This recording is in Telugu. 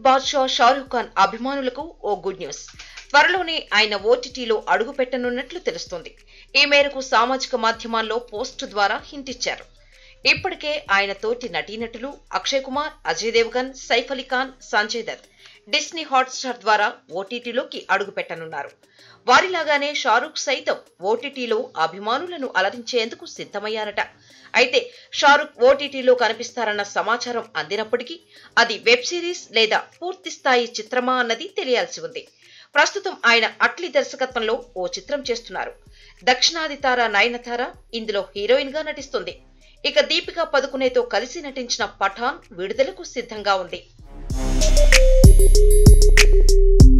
బాద్షా షారూఖ్ ఖాన్ అభిమానులకు ఓ గుడ్ న్యూస్ త్వరలోనే ఆయన ఓటీటీలో అడుగు పెట్టనున్నట్లు తెలుస్తోంది ఈ మేరకు సామాజిక మాధ్యమాల్లో పోస్టు ద్వారా హింట్ ఇచ్చారు ఇప్పటికే ఆయన తోటి నటీనటులు అక్షయ్ కుమార్ అజయ్ దేవగన్ సైఫ్ అలీ ఖాన్ సంజయ్ దత్ డిస్నీ హాట్స్టార్ ద్వారా ఓటీటీలోకి అడుగు పెట్టనున్నారు వారిలాగానే షారూఖ్ సైతం ఓటీటీలో అభిమానులను అలరించేందుకు సిద్ధమయ్యారట అయితే షారూఖ్ ఓటీటీలో కనిపిస్తారన్న సమాచారం అందినప్పటికీ అది వెబ్ సిరీస్ లేదా పూర్తి స్థాయి చిత్రమా అన్నది తెలియాల్సి ఉంది ప్రస్తుతం ఆయన అట్లీ దర్శకత్వంలో ఓ చిత్రం చేస్తున్నారు దక్షిణాది తార నయనతార ఇందులో హీరోయిన్ గా నటిస్తుంది ఇక దీపికా పదుకునేతో కలిసి నటించిన పఠాన్ విడుదలకు సిద్ధంగా ఉంది